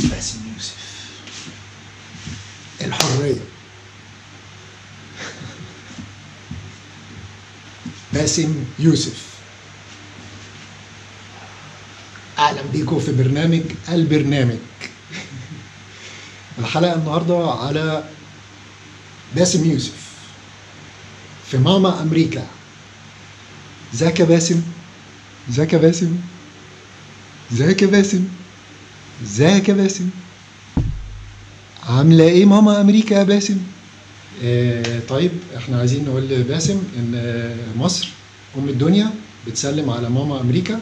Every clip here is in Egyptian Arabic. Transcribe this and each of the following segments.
باسم يوسف الحرية باسم يوسف أهلا بيكم في برنامج البرنامج الحلقة النهاردة على باسم يوسف في ماما أمريكا ازيك يا باسم ازيك يا باسم ازيك يا باسم ازيك يا باسم عاملة ايه ماما أمريكا يا باسم آه طيب احنا عايزين نقول لباسم ان آه، مصر ام الدنيا بتسلم على ماما امريكا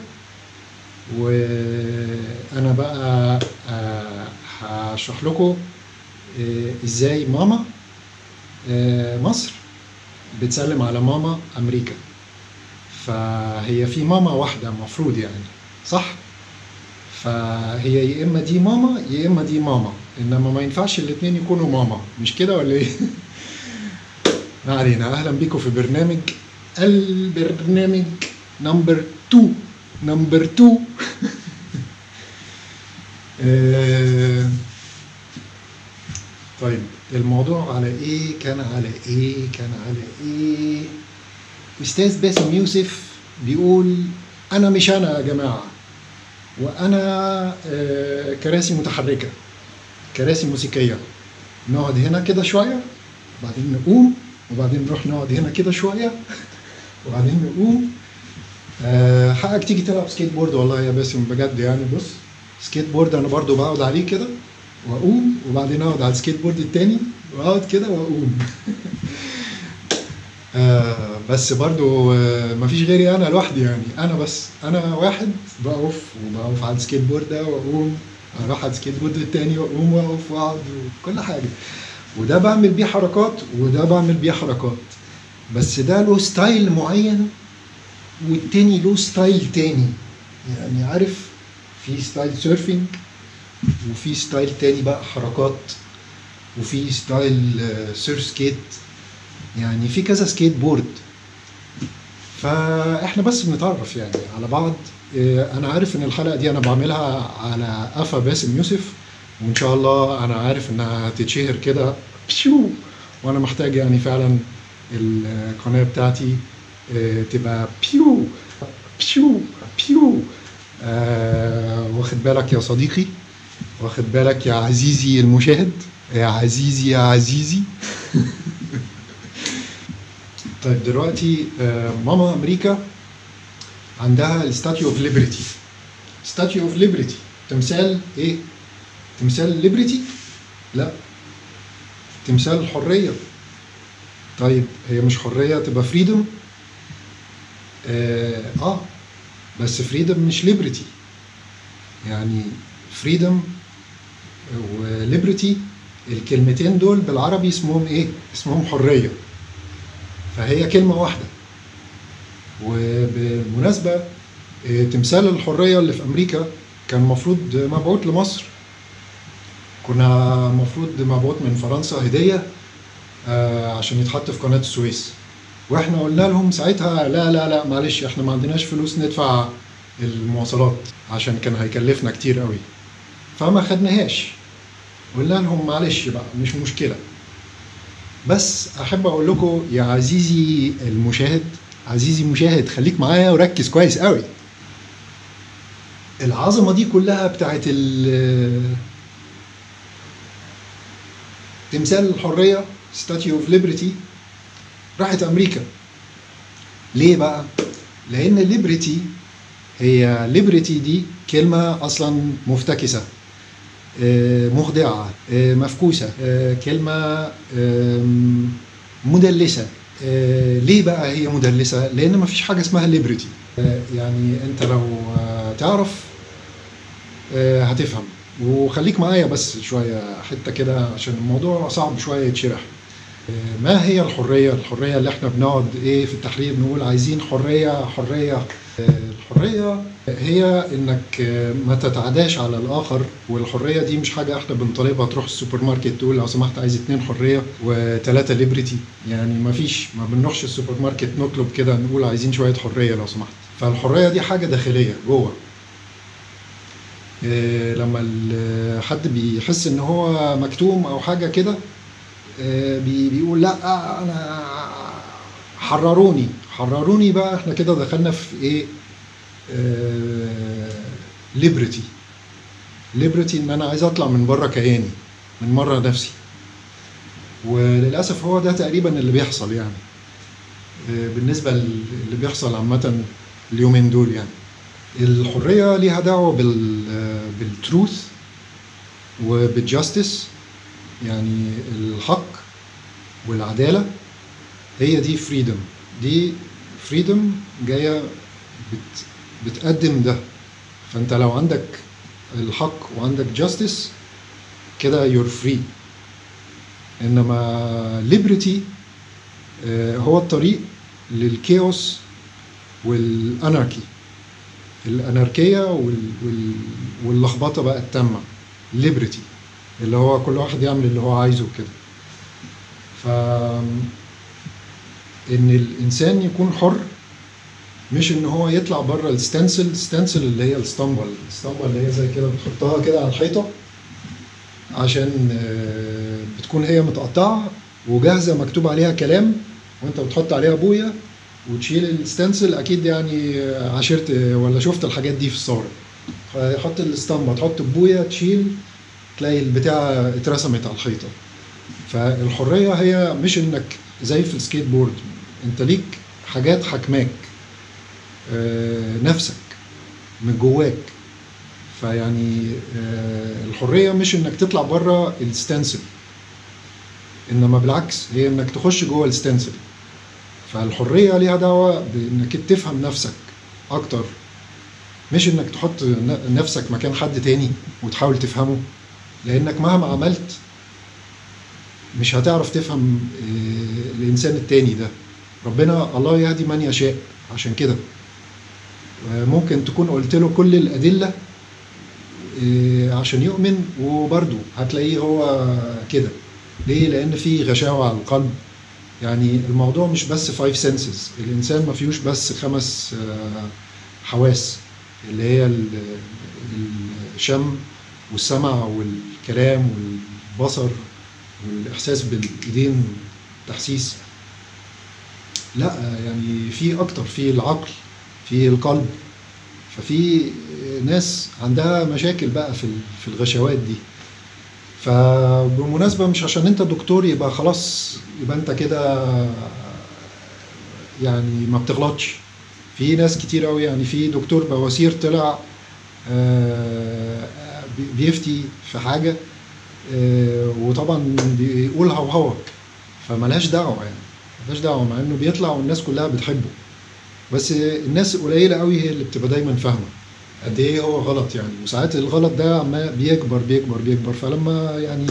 وانا بقى آه، هشرح لكم آه، ازاي ماما آه، مصر بتسلم على ماما امريكا فهي في ماما واحده المفروض يعني صح فهي يا اما دي ماما يا اما دي ماما انما ما ينفعش الاتنين يكونوا ماما مش كده ولا ايه ما علينا اهلا بيكم في برنامج البرنامج نمبر 2 نمبر 2 آه، طيب الموضوع على ايه كان على ايه كان على ايه استاذ باسم يوسف بيقول انا مش انا يا جماعه وانا آه، كراسي متحركه كراسي موسيقيه نقعد هنا كده شويه وبعدين نقوم وبعدين نروح نقعد هنا كده شويه وبعدين نقوم آه، حقك تيجي تلعب سكيت بورد والله يا باسم بجد يعني بص سكيت بورد انا برضو بقعد عليه كده واقوم وبعدين اقعد على السكيت بورد التاني واقعد كده واقوم آه بس برضو آه مفيش غيري انا لوحدي يعني انا بس انا واحد بقف وبقف على السكيت بورد ده واقوم اروح على السكيت بورد التاني واقوم واقف واقعد وكل حاجه وده بعمل بيه حركات وده بعمل بيه حركات بس ده له ستايل معين والتاني له ستايل تاني يعني عارف في ستايل سيرفينج وفي ستايل تاني بقى حركات وفي ستايل آه، سيرف سكيت يعني في كذا سكيت بورد فاحنا بس بنتعرف يعني على بعض آه، انا عارف ان الحلقه دي انا بعملها على قفا باسم يوسف وان شاء الله انا عارف انها هتتشهر كده بشو وانا محتاج يعني فعلا القناه بتاعتي آه، تبقى بيو بيو بيو آه واخد بالك يا صديقي واخد بالك يا عزيزي المشاهد يا عزيزي يا عزيزي طيب دلوقتي آه ماما امريكا عندها الستاتيو اوف ليبرتي ستاتيو اوف ليبرتي تمثال ايه تمثال ليبرتي لا تمثال الحريه طيب هي مش حريه تبقى فريدم آه, اه بس فريدم مش ليبرتي يعني فريدم وليبرتي الكلمتين دول بالعربي اسمهم ايه اسمهم حريه فهي كلمه واحده وبالمناسبه آه، تمثال الحريه اللي في امريكا كان المفروض مبعوث لمصر كنا المفروض مبعوث من فرنسا هديه آه، عشان يتحط في قناه السويس واحنا قلنا لهم ساعتها لا لا لا معلش احنا ما عندناش فلوس ندفع المواصلات عشان كان هيكلفنا كتير قوي فما خدناهاش قلنا لهم معلش بقى مش مشكله بس احب اقول لكم يا عزيزي المشاهد عزيزي المشاهد خليك معايا وركز كويس قوي العظمه دي كلها بتاعت ال- تمثال الحريه ستاتيو اوف ليبرتي راحت امريكا ليه بقى لان ليبرتي هي ليبرتي دي كلمه اصلا مفتكسه آه، مخدعه آه، مفكوسه آه، كلمه آم، مدلسه آه، ليه بقى هي مدلسه لان مفيش حاجه اسمها ليبرتي يعني انت لو آه، تعرف آه، هتفهم وخليك معايا بس شويه حته كده عشان الموضوع صعب شويه يتشرح ما هي الحرية؟ الحرية اللي احنا بنقعد ايه في التحرير نقول عايزين حرية حرية الحرية هي انك ما تتعداش على الاخر والحرية دي مش حاجة احنا بنطالبها تروح السوبر ماركت تقول لو سمحت عايز اتنين حرية وتلاتة ليبرتي يعني ما فيش ما بنروحش السوبر ماركت نطلب كده نقول عايزين شوية حرية لو سمحت فالحرية دي حاجة داخلية جوه آه، لما ال- حد بيحس ان هو مكتوم او حاجه كده آه، بي- بيقول لا انا حرروني حرروني بقى احنا كده دخلنا في ايه ليبرتي ليبرتي ان انا عايز اطلع من بره كياني من بره نفسي وللاسف هو ده تقريبا اللي بيحصل يعني آه، بالنسبه اللي بيحصل عامه اليومين دول يعني الحريه ليها دعوه بال بالتروث وبالجاستس يعني الحق والعداله هي دي فريدم دي فريدم جايه بت بتقدم ده فانت لو عندك الحق وعندك جاستس كده يور فري انما ليبرتي هو الطريق للكيوس والاناركي الاناركيه وال... وال... واللخبطه بقى التامه ليبرتي اللي هو كل واحد يعمل اللي هو عايزه كده ف ان الانسان يكون حر مش ان هو يطلع بره الستنسل الستنسل اللي هي الاسطمبه الاسطمبه اللي هي زي كده بتحطها كده على الحيطه عشان آه، بتكون هي متقطعه وجاهزه مكتوب عليها كلام وانت بتحط عليها بويه وتشيل الستنسل اكيد يعني آه، عشرت آه، ولا شفت الحاجات دي في الصور فيحط الاسطمبه تحط بويه تشيل تلاقي البتاعه اترسمت على الحيطه فالحريه هي مش انك زي في السكيت بورد انت ليك حاجات حكماك آه، نفسك من جواك فيعني آه، الحريه مش انك تطلع بره الستنسل انما بالعكس هي انك تخش جوه الستنسل فالحريه ليها دعوه بانك تفهم نفسك اكتر مش انك تحط ن- نفسك مكان حد تاني وتحاول تفهمه لانك مهما عملت مش هتعرف تفهم آه، الانسان التاني ده ربنا الله يهدي من يشاء عشان كده آه، ممكن تكون قلت له كل الادله آه، عشان يؤمن وبرضه هتلاقيه هو كده ليه لان في غشاوه على القلب يعني الموضوع مش بس فايف سنسز الانسان ما فيهوش بس خمس آه، حواس اللي هي ال- الشم والسمع والكلام والبصر والاحساس بالايدين تحسيس لا يعني في اكتر في العقل في القلب ففي ناس عندها مشاكل بقى في ال- في الغشوات دي فبمناسبة مش عشان انت دكتور يبقى خلاص يبقى انت كده يعني ما بتغلطش في ناس كتير قوي يعني في دكتور بواسير طلع آه، بي- بيفتي في حاجة آه، وطبعا بيقول هوهوك فملهاش دعوة يعني ملهاش دعوة مع انه بيطلع والناس كلها بتحبه بس الناس قليلة قوي هي اللي بتبقى دايما فاهمة قد ايه هو غلط يعني وساعات الغلط ده عمال بيكبر بيكبر بيكبر فلما يعني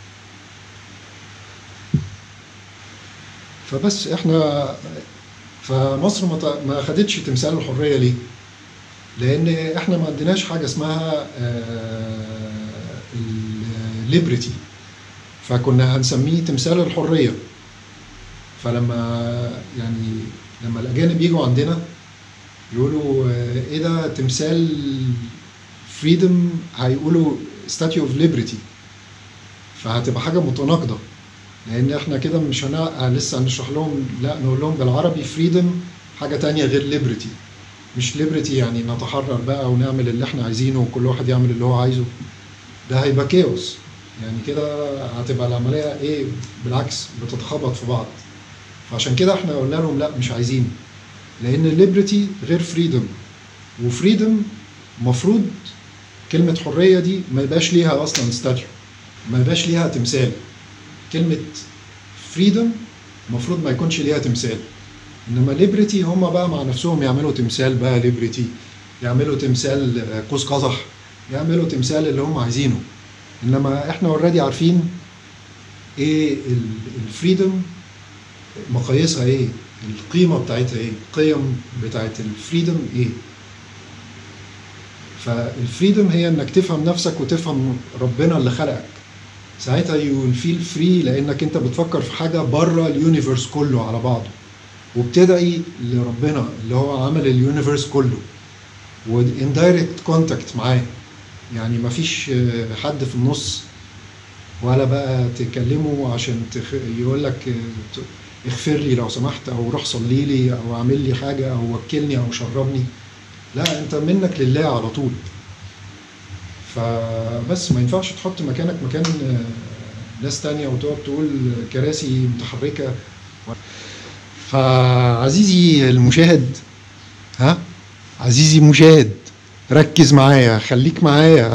فبس احنا فمصر ما ت- ما خدتش تمثال الحرية ليه؟ لأن احنا ما عندناش حاجة اسمها الليبرتي فكنا هنسميه تمثال الحرية فلما يعني لما الأجانب يجوا عندنا يقولوا آه، ايه ده تمثال فريدم هيقولوا ستاتيو اوف ليبرتي فهتبقى حاجه متناقضه لان احنا كده مش هنا لسه هنشرح لهم لا نقول لهم بالعربي فريدم حاجه تانية غير ليبرتي مش ليبرتي يعني نتحرر بقى ونعمل اللي احنا عايزينه وكل واحد يعمل اللي هو عايزه ده هيبقى كيوس يعني كده هتبقى العمليه ايه بالعكس بتتخبط في بعض فعشان كده احنا قلنا لهم لا مش عايزين لان الليبرتي غير فريدم وفريدم مفروض كلمة حرية دي ما يبقاش ليها أصلا ستاتيو ما يبقاش ليها تمثال كلمة فريدم المفروض ما يكونش ليها تمثال انما ليبرتي هم بقى مع نفسهم يعملوا تمثال بقى ليبرتي يعملوا تمثال آه، قوس قزح يعملوا تمثال اللي هم عايزينه انما احنا اوريدي عارفين ايه ال- الفريدم مقاييسها ايه القيمه بتاعتها ايه القيم بتاعت الفريدم ايه فالفريدم هي انك تفهم نفسك وتفهم ربنا اللي خلقك ساعتها يو فيل فري لانك انت بتفكر في حاجه بره اليونيفرس كله على بعضه وبتدعي لربنا اللي هو عمل اليونيفرس كله واندايركت كونتاكت معاه يعني مفيش آه، حد في النص ولا بقى تكلمه عشان تخ... يقول لك آه، ت- اغفر لي لو سمحت او روح صلي لي او اعمل لي حاجه او وكلني او شربني لا انت منك لله على طول فبس ما ينفعش تحط مكانك مكان آه، ناس تانية وتقعد تقول كراسي متحركة فعزيزي المشاهد ها عزيزي المشاهد ركز معايا خليك معايا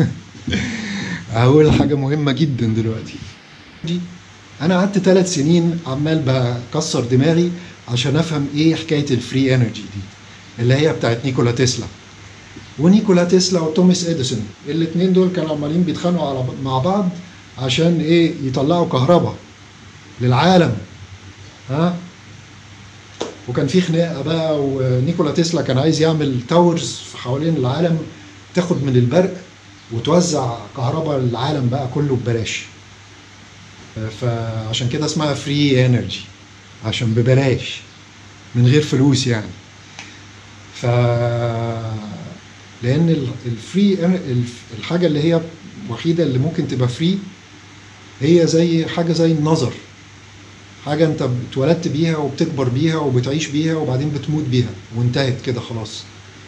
هقول حاجة مهمة جدا دلوقتي دي انا قعدت ثلاث سنين عمال بكسر دماغي عشان افهم ايه حكاية الفري انرجي دي اللي هي بتاعت نيكولا تسلا ونيكولا تسلا وتوماس اديسون الاثنين دول كانوا عمالين بيتخانقوا على مع بعض عشان ايه يطلعوا كهرباء للعالم ها وكان في خناقه بقى ونيكولا تسلا كان عايز يعمل تاورز في حوالين العالم تاخد من البرق وتوزع كهرباء للعالم بقى كله ببلاش فعشان كده اسمها فري انرجي عشان ببلاش من غير فلوس يعني ف لان الفري الحاجه اللي هي الوحيده اللي ممكن تبقى فري هي زي حاجه زي النظر حاجه انت اتولدت بيها وبتكبر بيها وبتعيش بيها وبعدين بتموت بيها وانتهت كده خلاص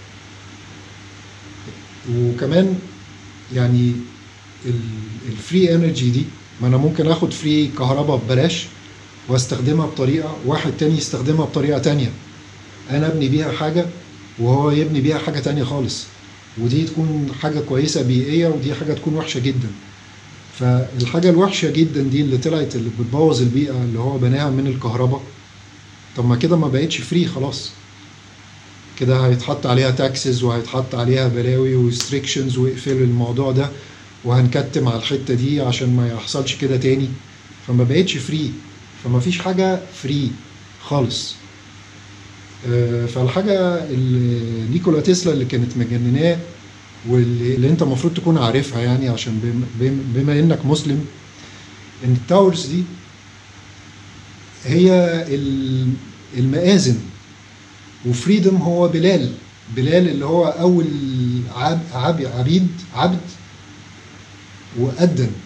وكمان يعني الفري انرجي دي ما انا ممكن اخد فري كهرباء ببلاش واستخدمها بطريقه واحد تاني يستخدمها بطريقه تانية انا ابني بيها حاجه وهو يبني بيها حاجه تانية خالص ودي تكون حاجه كويسه بيئيه ودي حاجه تكون وحشه جدا فالحاجه الوحشه جدا دي اللي طلعت اللي بتبوظ البيئه اللي هو بناها من الكهرباء طب ما كده ما بقتش فري خلاص كده هيتحط عليها تاكسز وهيتحط عليها بلاوي وريستريكشنز ويقفلوا الموضوع ده وهنكتم على الحته دي عشان ما يحصلش كده تاني فما بقتش فري فما فيش حاجه فري خالص فالحاجه اللي نيكولا تسلا اللي كانت مجنناه واللي اللي انت المفروض تكون عارفها يعني عشان بما انك مسلم ان التاورز دي هي المآذن وفريدم هو بلال بلال اللي هو اول عب عب عبيد عبد وأذن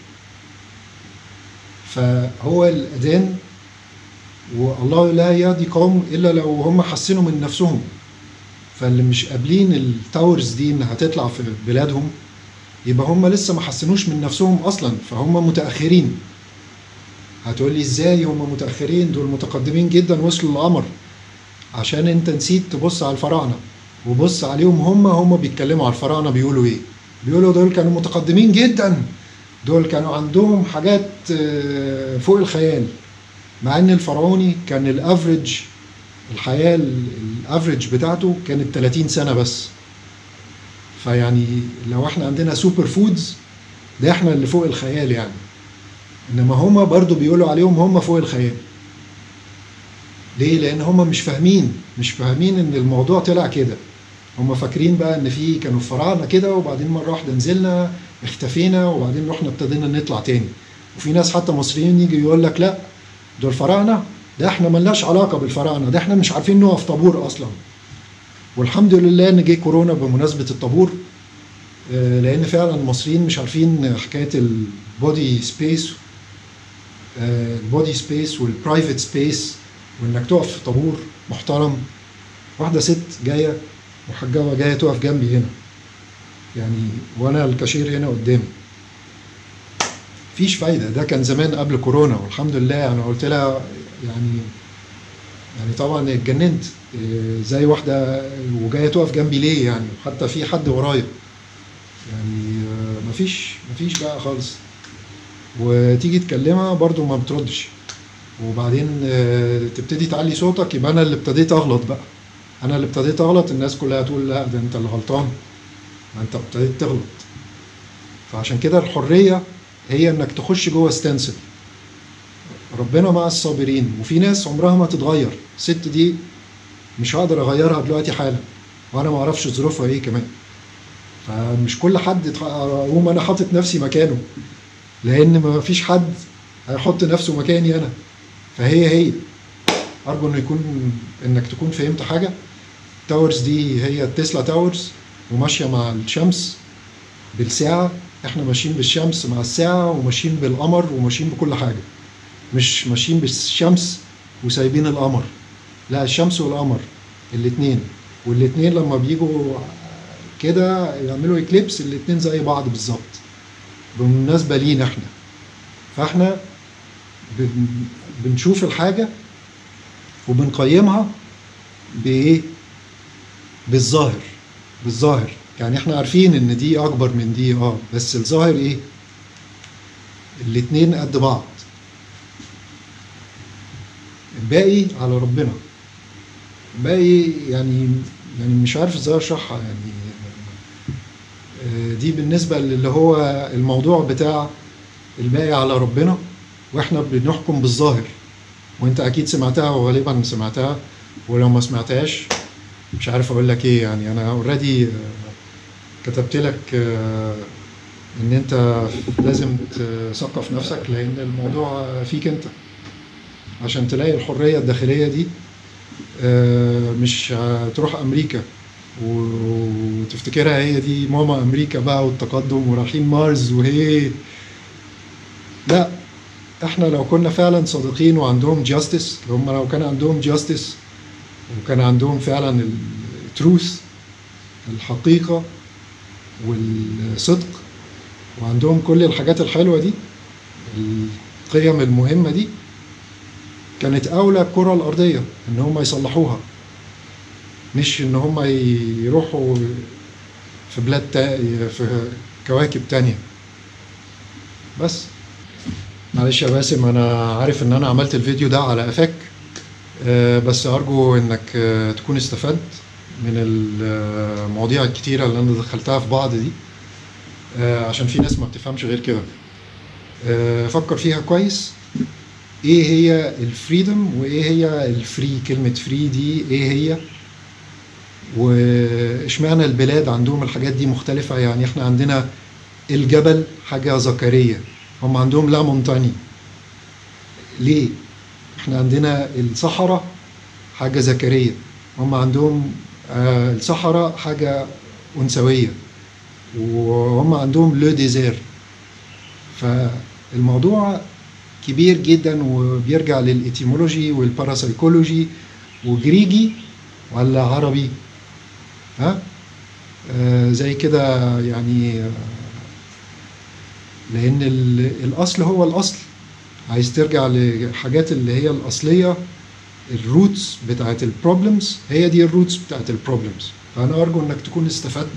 فهو الأذان والله لا يهدي قوم إلا لو هم حسنوا من نفسهم فاللي مش قابلين التاورز دي إنها هتطلع في بلادهم يبقى هم لسه ما حسنوش من نفسهم أصلا فهم متأخرين هتقول لي ازاي هم متأخرين دول متقدمين جدا وصلوا للقمر عشان انت نسيت تبص على الفراعنة وبص عليهم هم هم بيتكلموا على الفراعنة بيقولوا ايه بيقولوا دول كانوا متقدمين جدا دول كانوا عندهم حاجات فوق الخيال مع ان الفرعوني كان الافريج الحياه الافريج بتاعته كانت 30 سنه بس فيعني لو احنا عندنا سوبر فودز ده احنا اللي فوق الخيال يعني انما هما برضو بيقولوا عليهم هما فوق الخيال ليه لان هما مش فاهمين مش فاهمين ان الموضوع طلع كده هم فاكرين بقى ان في كانوا فراعنه كده وبعدين مره واحده نزلنا اختفينا وبعدين رحنا ابتدينا نطلع تاني وفي ناس حتى مصريين يجي يقول لك لا دول فراعنه ده احنا ملناش علاقه بالفراعنه ده احنا مش عارفين نقف طابور اصلا والحمد لله ان جه كورونا بمناسبه الطابور لان فعلا المصريين مش عارفين حكايه البودي سبيس البودي سبيس والبرايفت سبيس وانك تقف في طابور محترم واحده ست جايه محجبه جايه تقف جنبي هنا يعني وانا الكاشير هنا قدامي مفيش فايده ده كان زمان قبل كورونا والحمد لله انا قلت لها يعني يعني طبعا اتجننت زي واحده وجايه تقف جنبي ليه يعني حتى في حد ورايا يعني مفيش مفيش بقى خالص وتيجي تكلمها برضو ما بتردش وبعدين تبتدي تعلي صوتك يبقى انا اللي ابتديت اغلط بقى انا اللي ابتديت اغلط الناس كلها تقول لا ده انت اللي غلطان ما انت ابتديت تغلط فعشان كده الحريه هي انك تخش جوه ستنسل ربنا مع الصابرين وفي ناس عمرها ما تتغير الست دي مش هقدر اغيرها دلوقتي حالا وانا ما اعرفش ظروفها ايه كمان فمش كل حد اقوم انا حاطط نفسي مكانه لان ما فيش حد هيحط نفسه مكاني انا فهي هي ارجو انه يكون انك تكون فهمت حاجه التاورز دي هي التسلا تاورز وماشيه مع الشمس بالساعة احنا ماشيين بالشمس مع الساعة وماشيين بالقمر وماشيين بكل حاجة مش ماشيين بالشمس وسايبين القمر لا الشمس والقمر الاتنين والاتنين لما بيجوا كده يعملوا اكليبس الاتنين زي بعض بالظبط بالمناسبة لينا احنا فاحنا بن بنشوف الحاجة وبنقيمها بإيه؟ بالظاهر بالظاهر يعني احنا عارفين ان دي اكبر من دي اه بس الظاهر ايه؟ الاتنين قد بعض الباقي على ربنا الباقي يعني يعني مش عارف ازاي اشرحها يعني آه، دي بالنسبة اللي هو الموضوع بتاع الباقي على ربنا واحنا بنحكم بالظاهر وانت اكيد سمعتها وغالبا سمعتها ولو ما سمعتهاش مش عارف اقول لك ايه يعني انا اوريدي كتبت لك آه، ان انت لازم تثقف نفسك لان الموضوع فيك انت عشان تلاقي الحرية الداخلية دي آه، مش هتروح امريكا و- وتفتكرها هي دي ماما امريكا بقى والتقدم ورايحين مارس وهي لا احنا لو كنا فعلا صادقين وعندهم جاستس هم لو كان عندهم جاستس وكان عندهم فعلا التروث الحقيقة والصدق وعندهم كل الحاجات الحلوة دي القيم المهمة دي كانت أولى الكرة الأرضية إن هم يصلحوها مش إن هم يروحوا في بلاد تا... في كواكب تانية بس معلش يا باسم أنا عارف إن أنا عملت الفيديو ده على قفاك آه، بس أرجو إنك آه، تكون استفدت من المواضيع الكتيرة اللي أنا دخلتها في بعض دي آه، عشان في ناس ما بتفهمش غير كده آه، فكر فيها كويس ايه هي الفريدم وايه هي الفري كلمة فري دي ايه هي واشمعنى البلاد عندهم الحاجات دي مختلفة يعني احنا عندنا الجبل حاجة ذكرية هم عندهم لا مونتاني ليه احنا عندنا الصحراء حاجة ذكرية هم عندهم آه، الصحراء حاجة أنثوية وهم عندهم لو ديزير فالموضوع كبير جدا وبيرجع للإتيمولوجي والباراسايكولوجي وجريجي ولا عربي ها آه زي كده يعني آه لأن ال- الأصل هو الأصل عايز ترجع لحاجات اللي هي الأصلية الروتس بتاعت البروبلمز هي دي الروتس بتاعت البروبلمز فأنا أرجو إنك تكون استفدت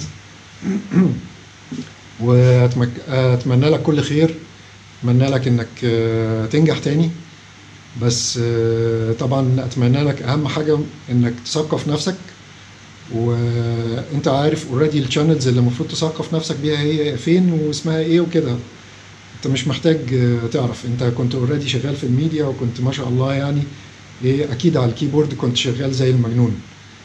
وأتمنى لك كل خير أتمنى لك إنك آه، تنجح تاني بس آه، طبعا أتمنى لك أهم حاجة إنك تثقف نفسك وانت عارف اوريدي الشانلز اللي المفروض تثقف نفسك بيها هي فين واسمها ايه وكده انت مش محتاج آه، تعرف انت كنت اوريدي شغال في الميديا وكنت ما شاء الله يعني ايه اكيد على الكيبورد كنت شغال زي المجنون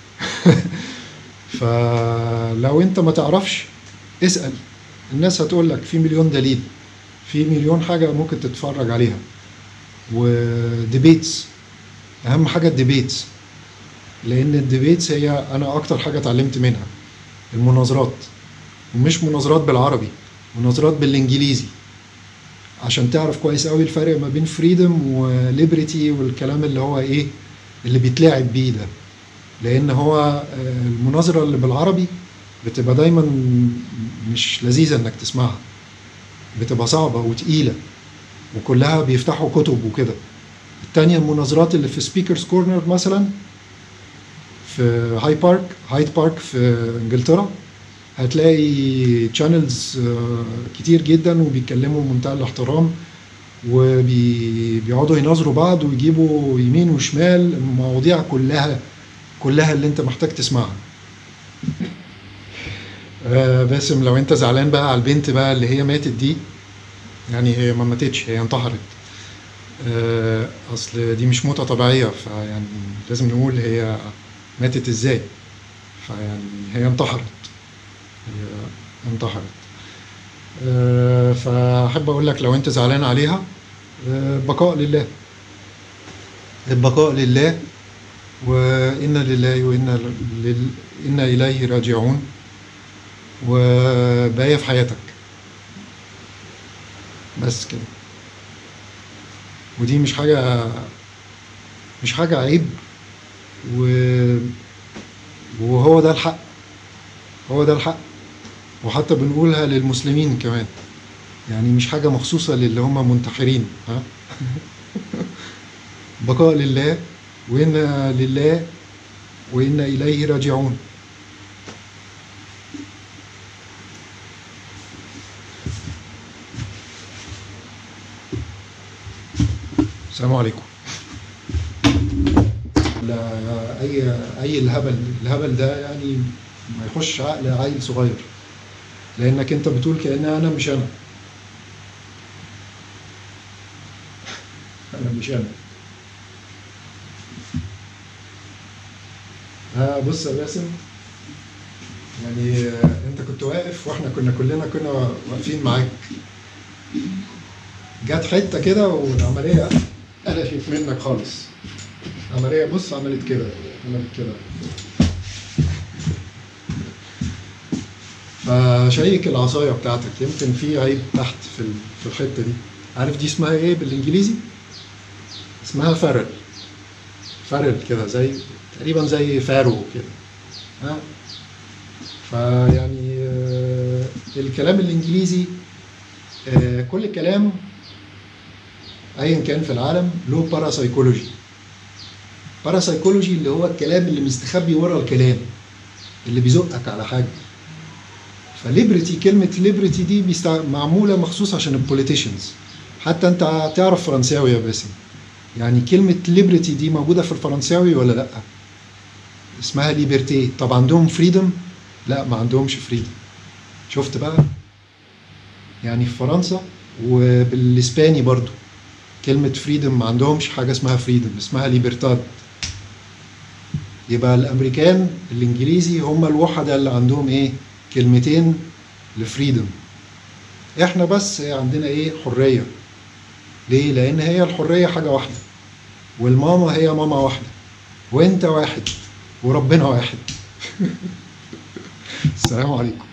فلو انت ما تعرفش اسأل الناس هتقول لك في مليون دليل في مليون حاجة ممكن تتفرج عليها وديبيتس اهم حاجة الديبيتس لان الديبيتس هي انا اكتر حاجة اتعلمت منها المناظرات ومش مناظرات بالعربي مناظرات بالانجليزي عشان تعرف كويس قوي الفرق ما بين فريدم وليبرتي والكلام اللي هو ايه اللي بيتلعب بيه ده لان هو آه، المناظرة اللي بالعربي بتبقى دايما مش لذيذة انك تسمعها بتبقى صعبة وتقيلة وكلها بيفتحوا كتب وكده التانية المناظرات اللي في سبيكرز كورنر مثلا في هاي بارك هايد بارك في انجلترا هتلاقي تشانلز كتير جدا وبيتكلموا بمنتهى الاحترام وبيقعدوا يناظروا بعض ويجيبوا يمين وشمال المواضيع كلها كلها اللي انت محتاج تسمعها آه، باسم لو انت زعلان بقى على البنت بقى اللي هي ماتت دي يعني هي ما ماتتش هي انتحرت آه، اصل دي مش موتة طبيعية فيعني لازم نقول هي ماتت ازاي فيعني هي انتحرت هي انتحرت آه، فاحب اقول لك لو انت زعلان عليها آه، بقاء لله البقاء لله وإنا لله وإنا لل... إنا إليه راجعون وباقيه في حياتك بس كده ودي مش حاجه مش حاجه عيب و وهو ده الحق هو ده الحق وحتى بنقولها للمسلمين كمان يعني مش حاجة مخصوصة للي هم منتحرين ها بقاء لله وإنا لله وإنا إليه راجعون السلام عليكم لا اي اي الهبل الهبل ده يعني ما يخش عقل عيل صغير لانك انت بتقول كأن انا مش انا انا مش انا ها بص يا باسم يعني آه، انت كنت واقف واحنا كنا كلنا كنا واقفين معاك جت حته كده والعمليه قلشت منك خالص عمليه بص عملت كده عملت كده فشيك العصايه بتاعتك يمكن في عيب تحت في ال- في الحته دي عارف دي اسمها ايه بالانجليزي اسمها فارل فارل كده زي تقريبا زي فارو كده ها فيعني آه، الكلام الانجليزي آه، كل كلام ايا كان في العالم له باراسايكولوجي باراسايكولوجي اللي هو الكلام اللي مستخبي ورا الكلام اللي بيزقك على حاجه فليبرتي كلمه ليبرتي دي بيستع... معموله مخصوص عشان البوليتيشنز حتى انت تعرف فرنساوي يا باسم يعني كلمه ليبرتي دي موجوده في الفرنساوي ولا لا اسمها ليبرتي طب عندهم فريدم لا ما عندهمش فريدم شفت بقى يعني في فرنسا وبالاسباني برضو كلمة فريدم ما عندهمش حاجة اسمها فريدم اسمها ليبرتاد يبقى الامريكان الانجليزي هم الوحدة اللي عندهم ايه كلمتين لفريدم احنا بس عندنا ايه حرية ليه لان هي الحرية حاجة واحدة والماما هي ماما واحدة وانت واحد وربنا واحد السلام عليكم